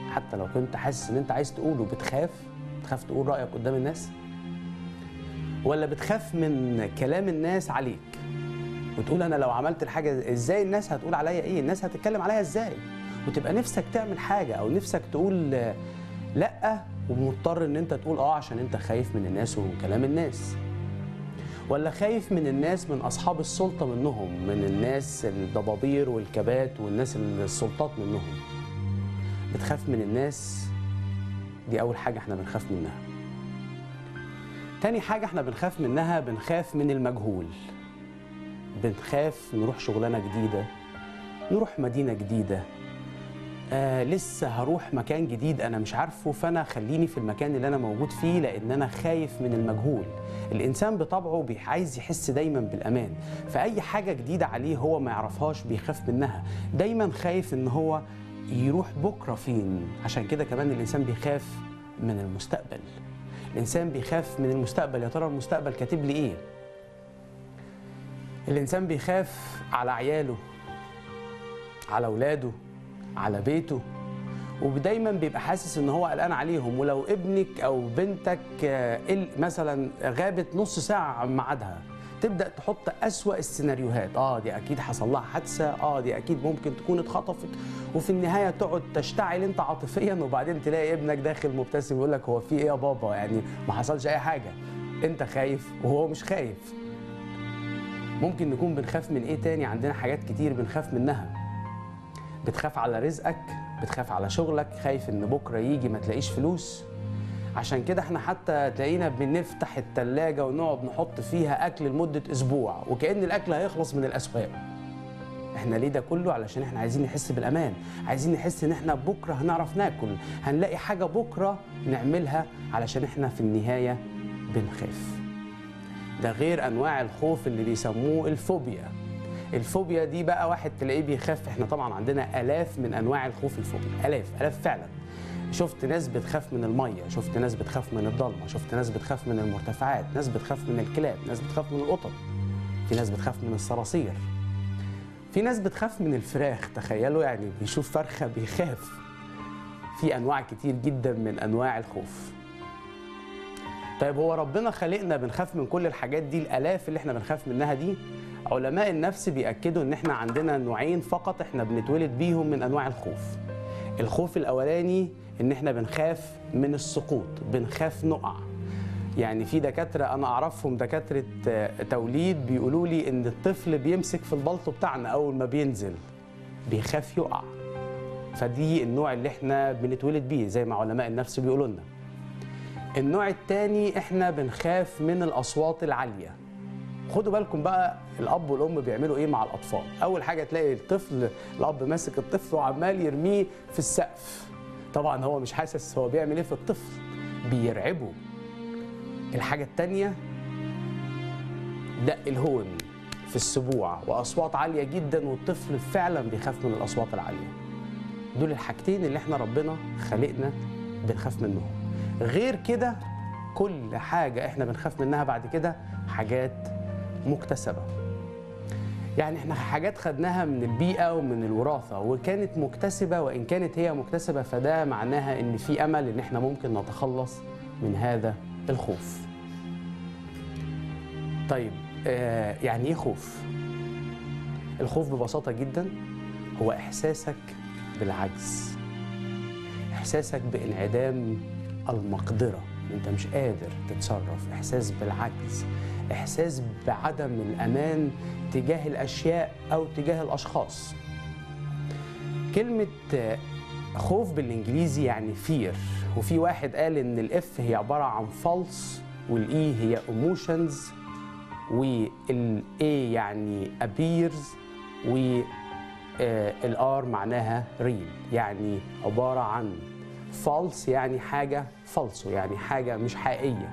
حتى لو كنت حاسس ان انت عايز تقوله بتخاف بتخاف تقول رايك قدام الناس ولا بتخاف من كلام الناس عليك وتقول انا لو عملت الحاجه ازاي الناس هتقول عليا ايه الناس هتتكلم عليا ازاي وتبقى نفسك تعمل حاجه او نفسك تقول آه، لا ومضطر ان انت تقول اه عشان انت خايف من الناس وكلام الناس ولا خايف من الناس من اصحاب السلطه منهم من الناس الضبابير والكبات والناس السلطات منهم بتخاف من الناس دي اول حاجه احنا بنخاف منها تاني حاجه احنا بنخاف منها بنخاف من المجهول بنخاف نروح شغلانه جديده نروح مدينه جديده آه لسه هروح مكان جديد انا مش عارفه فانا خليني في المكان اللي انا موجود فيه لان انا خايف من المجهول الانسان بطبعه بي- عايز يحس دايما بالامان فاي حاجه جديده عليه هو ما يعرفهاش بيخاف منها دايما خايف ان هو يروح بكره فين عشان كده كمان الانسان بيخاف من المستقبل الانسان بيخاف من المستقبل يا ترى المستقبل كاتب لي ايه الانسان بيخاف على عياله على اولاده على بيته ودايما بيبقى حاسس ان هو قلقان عليهم ولو ابنك او بنتك آه، ال- مثلا غابت نص ساعه عن ميعادها تبدا تحط اسوا السيناريوهات اه دي اكيد حصل لها حادثه اه دي اكيد ممكن تكون اتخطفت وفي النهايه تقعد تشتعل انت عاطفيا وبعدين تلاقي ابنك داخل مبتسم يقول لك هو في ايه يا بابا يعني ما حصلش اي حاجه انت خايف وهو مش خايف ممكن نكون بنخاف من ايه تاني عندنا حاجات كتير بنخاف منها بتخاف على رزقك بتخاف على شغلك خايف ان بكره يجي ما تلاقيش فلوس عشان كده احنا حتى تلاقينا بنفتح التلاجة ونقعد نحط فيها اكل لمدة اسبوع وكأن الاكل هيخلص من الاسواق احنا ليه ده كله علشان احنا عايزين نحس بالامان عايزين نحس ان احنا بكره هنعرف ناكل هنلاقي حاجة بكره نعملها علشان احنا في النهاية بنخاف ده غير انواع الخوف اللي بيسموه الفوبيا الفوبيا دي بقى واحد تلاقيه بيخاف احنا طبعا عندنا الاف من انواع الخوف الفوبيا الاف الاف فعلا شفت ناس بتخاف من الميه شفت ناس بتخاف من الضلمه شفت ناس بتخاف من المرتفعات ناس بتخاف من الكلاب ناس بتخاف من القطط في ناس بتخاف من الصراصير في ناس بتخاف من الفراخ تخيلوا يعني بيشوف فرخه بيخاف في انواع كتير جدا من انواع الخوف طيب هو ربنا خلقنا بنخاف من كل الحاجات دي الالاف اللي احنا بنخاف منها دي علماء النفس بيأكدوا ان احنا عندنا نوعين فقط احنا بنتولد بيهم من انواع الخوف الخوف الاولاني ان احنا بنخاف من السقوط بنخاف نقع يعني في دكاتره انا اعرفهم دكاتره آه، توليد بيقولوا لي ان الطفل بيمسك في البلطو بتاعنا اول ما بينزل بيخاف يقع فدي النوع اللي احنا بنتولد بيه زي ما علماء النفس بيقولوا لنا النوع الثاني احنا بنخاف من الاصوات العاليه خدوا بالكم بقى الاب والام بيعملوا ايه مع الاطفال اول حاجه تلاقي الطفل الاب ماسك الطفل وعمال يرميه في السقف طبعا هو مش حاسس هو بيعمل ايه في الطفل بيرعبه الحاجه التانيه دق الهون في السبوع واصوات عاليه جدا والطفل فعلا بيخاف من الاصوات العاليه دول الحاجتين اللي احنا ربنا خلقنا بنخاف منهم غير كده كل حاجه احنا بنخاف منها بعد كده حاجات مكتسبه يعني احنا حاجات خدناها من البيئه ومن الوراثه وكانت مكتسبه وان كانت هي مكتسبه فده معناها ان في امل ان احنا ممكن نتخلص من هذا الخوف طيب آه يعني ايه خوف الخوف ببساطه جدا هو احساسك بالعجز احساسك بانعدام المقدره انت مش قادر تتصرف احساس بالعجز احساس بعدم الامان تجاه الاشياء او تجاه الاشخاص كلمه آه، خوف بالانجليزي يعني فير وفي واحد قال ان الاف هي عباره عن فالس والاي هي ايموشنز والاي يعني appears والار معناها ريل يعني عباره عن فالس يعني حاجه فالسو يعني حاجه مش حقيقيه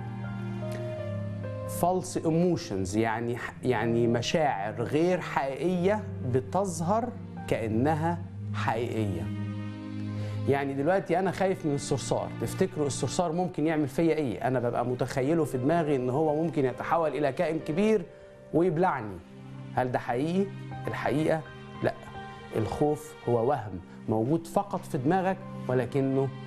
فالس ايموشنز يعني يعني مشاعر غير حقيقيه بتظهر كانها حقيقيه يعني دلوقتي انا خايف من الصرصار تفتكروا الصرصار ممكن يعمل فيا ايه انا ببقى متخيله في دماغي ان هو ممكن يتحول الى كائن كبير ويبلعني هل ده حقيقي الحقيقه لا الخوف هو وهم موجود فقط في دماغك ولكنه